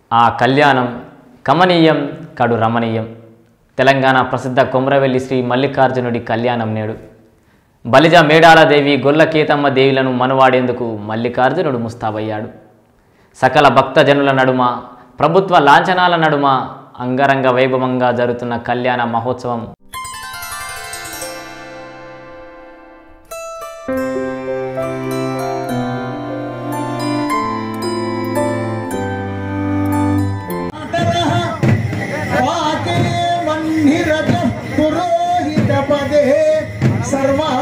ఆ కళ్యాణం కమనీయం కడు రమణీయం తెలంగాణ ప్రసిద్ధ కొమరవెల్లి శ్రీ మల్లికార్జునుడి కళ్యాణం నేడు బలిజ మేడాలదేవి గొల్లకేతమ్మ దేవిలను మనవాడేందుకు మల్లికార్జునుడు ముస్తాబయ్యాడు సకల భక్తజనుల నడుమ ప్రభుత్వ లాంఛనాల నడుమ అంగరంగ వైభవంగా జరుగుతున్న కళ్యాణ మహోత్సవం वाके वह्निरज पुरोहितपदे सर्वा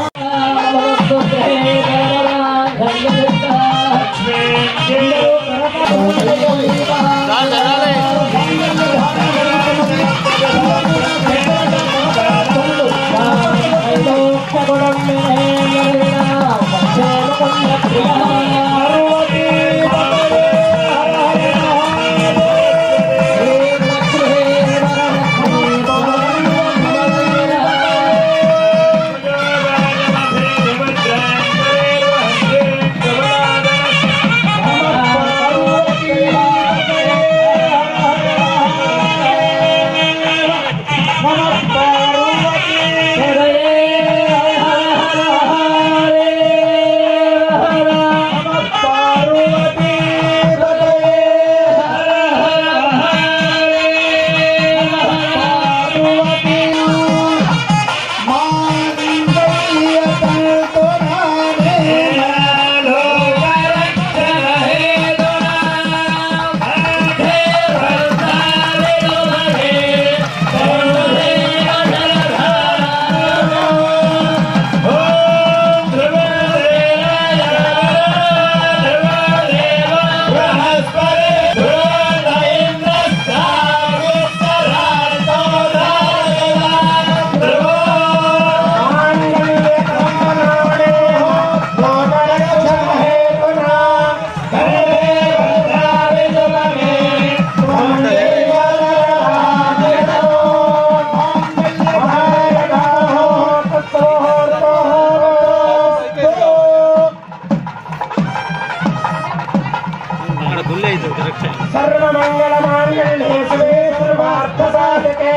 सर्वमङ्गलमाङ्गल्ये शिवे सर्वार्थसाधके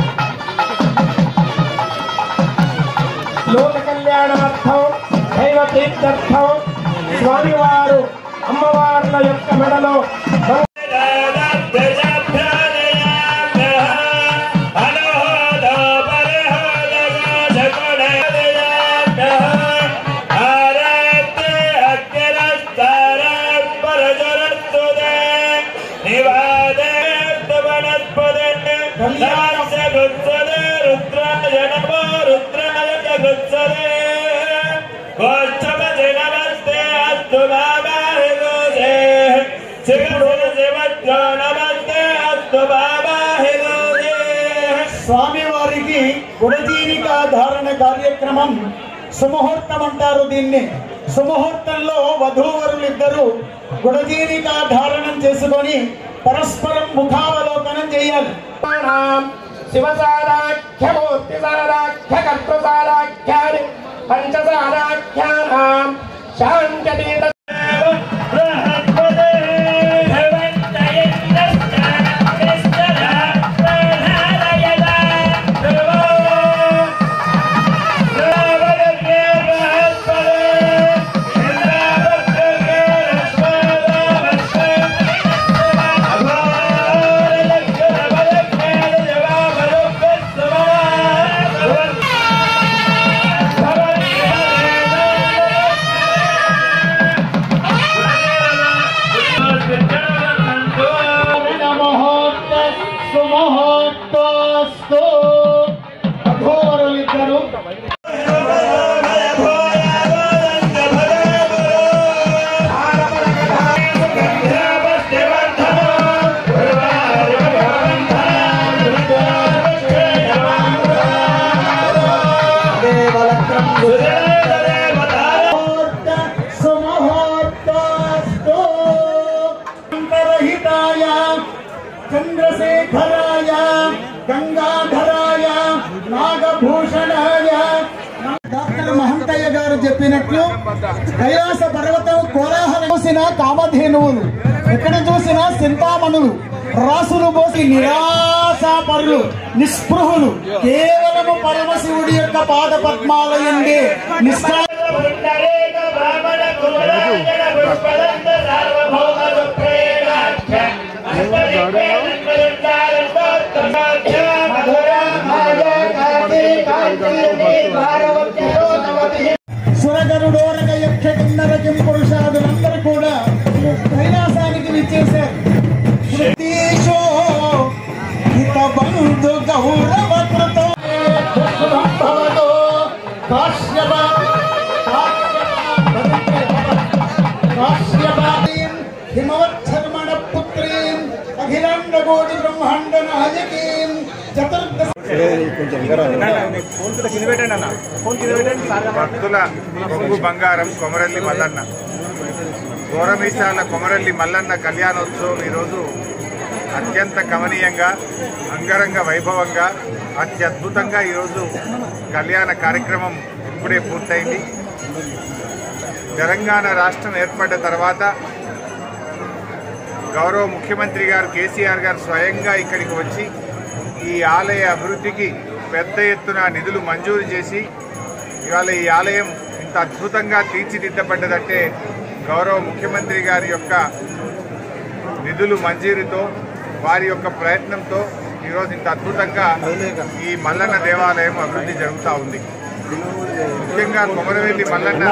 లోక కళ్యాణార్థం దైవ తీర్థర్థం స్వామివారు అమ్మవార్ల యొక్క మెడలో రుద్రాయ నమో రుద్రాయ జగుత్సదే గోత్రపతి నమస్తే అస్తు బాబాహి గోదే శివసుర శివజ్ఞో నమస్తే అస్తు బాబాహి గోదే స్వామివారికి గుడజీవిక ధారణ కార్యక్రమం సుముహూర్తం అంటారు దీన్ని సుముహూర్తంలో వధూవరులిద్దరూ గుడజీవిక ధారణం చేసుకొని పరస్పరం ముఖావలోకనం చేయాలి శివసారాఖ్యమూర్తి సారాఖ్య కర్తసారాఖ్యాని పంచసారాఖ్యానాం శాంతీత బృహస్పతే భవంత ఇంద్రశ్చ నిశ్చల ప్రధారయత ధ్రువో ద్రావణే బృహస్పతే ఇంద్రావృత్తే రశ్మదావశ్వే అఘోరలక్షణ బలజ్ఞాన జవాబలుపస్తమా ముహూర్త సుముహూర్తస్తు వధూవరులిద్దరూ ముహూర్త సుముహూర్తస్తు అంతరహితాయ చంద్రశేఖరాయ గంగాధరాయ నాగభూషణాయ డాక్టర్ మహంతయ్య గారు చెప్పినట్లు కైలాస పర్వతం కోలాహలం చూసిన కామధేనువులు ఎక్కడ చూసినా చింతామణులు రాసులు పోసి నిరాశాపరులు నిస్పృహులు కేవలము పరమశివుడి యొక్క పాద పద్మాలయండి నిష్ఠా పుండరీక బ్రాహ్మణ కుమరాంజన పుష్పదంత సార్వభౌమ సుప్రేమాఖ్య అంతరిక్షే నందరుండాలంటోత్తమాఖ్య మధుర మాయ కాంతి కాంతి భారవత్యోతమతి సురగరుడోరగ యక్ష కిన్నర పురుషాదులందరూ కూడా కైలాసానికి విచ్చేశారు శృతీశో హిత బంధు గౌరవ కృతో భవతో కాశ్యప కాశ్యపాదీం హిమవచ్చర్మణ పుత్రీం అఖిలాండ కోటి బ్రహ్మాండ నాయకీం చతుర్దశ భక్తుల కొంగు బంగారం కొమరల్లి మల్లన్న గోరమీసాల కొమరల్లి మల్లన్న కళ్యాణోత్సవం ఈరోజు అత్యంత కమనీయంగా అంగరంగ వైభవంగా అత్యద్భుతంగా ఈరోజు కళ్యాణ కార్యక్రమం ఇప్పుడే పూర్తయింది తెలంగాణ రాష్ట్రం ఏర్పడ్డ తర్వాత గౌరవ ముఖ్యమంత్రి గారు కేసీఆర్ గారు స్వయంగా ఇక్కడికి వచ్చి ఈ ఆలయ అభివృద్ధికి పెద్ద ఎత్తున నిధులు మంజూరు చేసి ఇవాళ ఈ ఆలయం ఇంత అద్భుతంగా తీర్చిదిద్దబడ్డదంటే గౌరవ ముఖ్యమంత్రి గారి యొక్క నిధులు మంజూరుతో వారి యొక్క ప్రయత్నంతో ఈరోజు ఇంత అద్భుతంగా ఈ మల్లన్న దేవాలయం అభివృద్ధి జరుగుతూ ఉంది ముఖ్యంగా కొమరవెల్లి మల్లన్న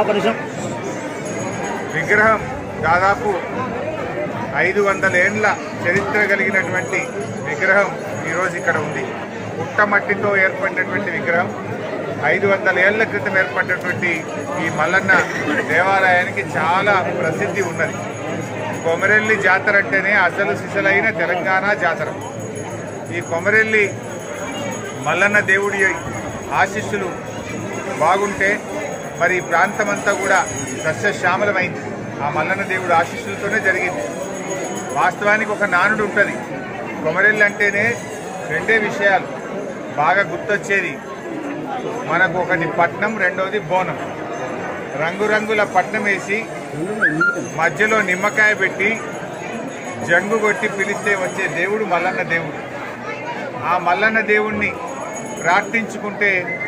విగ్రహం దాదాపు ఐదు వందల ఏండ్ల చరిత్ర కలిగినటువంటి విగ్రహం ఈరోజు ఇక్కడ ఉంది పుట్టమట్టితో ఏర్పడినటువంటి విగ్రహం ఐదు వందల ఏళ్ల క్రితం ఏర్పడినటువంటి ఈ మల్లన్న దేవాలయానికి చాలా ప్రసిద్ధి ఉన్నది కొమరెల్లి జాతర అంటేనే అసలు సిసలైన తెలంగాణ జాతర ఈ కొమరెల్లి మల్లన్న దేవుడి ఆశీస్సులు బాగుంటే మరి ఈ ప్రాంతమంతా కూడా సస్యశ్యామలమైంది ఆ మల్లన్న దేవుడు ఆశీస్సులతోనే జరిగింది వాస్తవానికి ఒక నానుడు ఉంటుంది కొమరెల్లి అంటేనే రెండే విషయాలు బాగా గుర్తొచ్చేది మనకు ఒకటి పట్నం రెండవది బోనం రంగురంగుల పట్నం వేసి మధ్యలో నిమ్మకాయ పెట్టి జంగు కొట్టి పిలిస్తే వచ్చే దేవుడు మల్లన్న దేవుడు ఆ మల్లన్న దేవుణ్ణి ప్రార్థించుకుంటే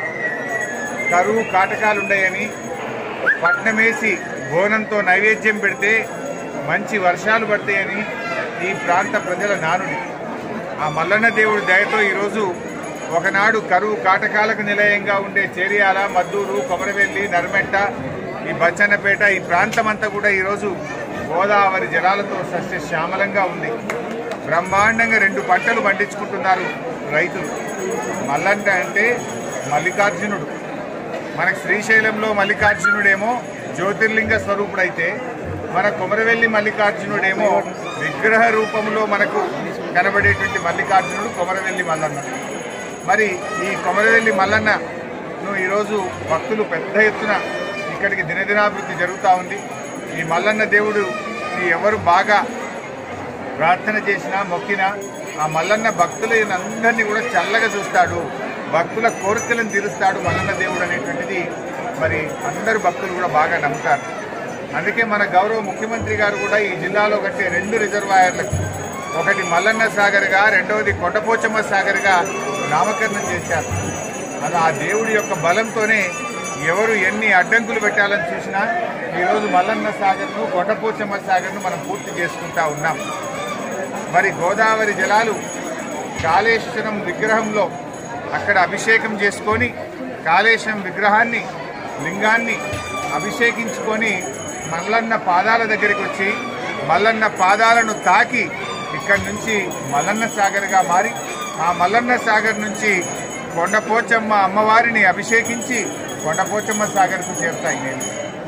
కరువు కాటకాలు ఉన్నాయని పట్నమేసి బోనంతో నైవేద్యం పెడితే మంచి వర్షాలు పడతాయని ఈ ప్రాంత ప్రజల నానుడి ఆ మల్లన్న దేవుడి దయతో ఈరోజు ఒకనాడు కరువు కాటకాలకు నిలయంగా ఉండే చేరియాల మద్దూరు కొమరవెల్లి నర్మెట్ట ఈ బచ్చన్నపేట ఈ ప్రాంతమంతా కూడా ఈరోజు గోదావరి జలాలతో సస్య శ్యామలంగా ఉంది బ్రహ్మాండంగా రెండు పంటలు పండించుకుంటున్నారు రైతులు మల్లంట అంటే మల్లికార్జునుడు మనకు శ్రీశైలంలో మల్లికార్జునుడేమో జ్యోతిర్లింగ స్వరూపుడైతే మన కొమరవెల్లి మల్లికార్జునుడేమో విగ్రహ రూపంలో మనకు కనబడేటువంటి మల్లికార్జునుడు కొమరవెల్లి మల్లన్న మరి ఈ కొమరవెల్లి మల్లన్నను ఈరోజు భక్తులు పెద్ద ఎత్తున ఇక్కడికి దినదినాభివృద్ధి జరుగుతూ ఉంది ఈ మల్లన్న దేవుడు ఈ ఎవరు బాగా ప్రార్థన చేసినా మొక్కినా ఆ మల్లన్న భక్తులందరినీ కూడా చల్లగా చూస్తాడు భక్తుల కోరికలను తీరుస్తాడు మల్లన్న దేవుడు అనేటువంటిది మరి అందరు భక్తులు కూడా బాగా నమ్ముతారు అందుకే మన గౌరవ ముఖ్యమంత్రి గారు కూడా ఈ జిల్లాలో కట్టే రెండు రిజర్వాయర్లకు ఒకటి మల్లన్న సాగర్గా రెండవది కొండపోచమ్మ సాగర్గా నామకరణం చేశారు అది ఆ దేవుడి యొక్క బలంతోనే ఎవరు ఎన్ని అడ్డంకులు పెట్టాలని చూసినా ఈరోజు మల్లన్న సాగర్ను కొండపోచమ్మ సాగర్ను మనం పూర్తి చేసుకుంటా ఉన్నాం మరి గోదావరి జలాలు కాళేశ్వరం విగ్రహంలో అక్కడ అభిషేకం చేసుకొని కాళేశ్వరం విగ్రహాన్ని లింగాన్ని అభిషేకించుకొని మల్లన్న పాదాల దగ్గరికి వచ్చి మల్లన్న పాదాలను తాకి ఇక్కడి నుంచి మల్లన్న సాగర్గా మారి ఆ మల్లన్న సాగర్ నుంచి కొండపోచమ్మ అమ్మవారిని అభిషేకించి కొండపోచమ్మ సాగర్కు చేరుతాయి నేను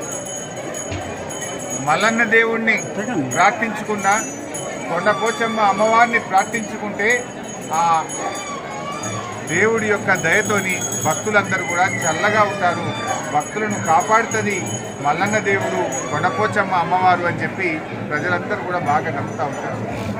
మల్లన్న దేవుణ్ణి ప్రార్థించుకున్న కొండపోచమ్మ అమ్మవారిని ప్రార్థించుకుంటే ఆ దేవుడి యొక్క దయతోని భక్తులందరూ కూడా చల్లగా ఉంటారు భక్తులను కాపాడుతుంది మల్లన్న దేవుడు కొండపోచమ్మ అమ్మవారు అని చెప్పి ప్రజలందరూ కూడా బాగా నమ్ముతూ ఉంటారు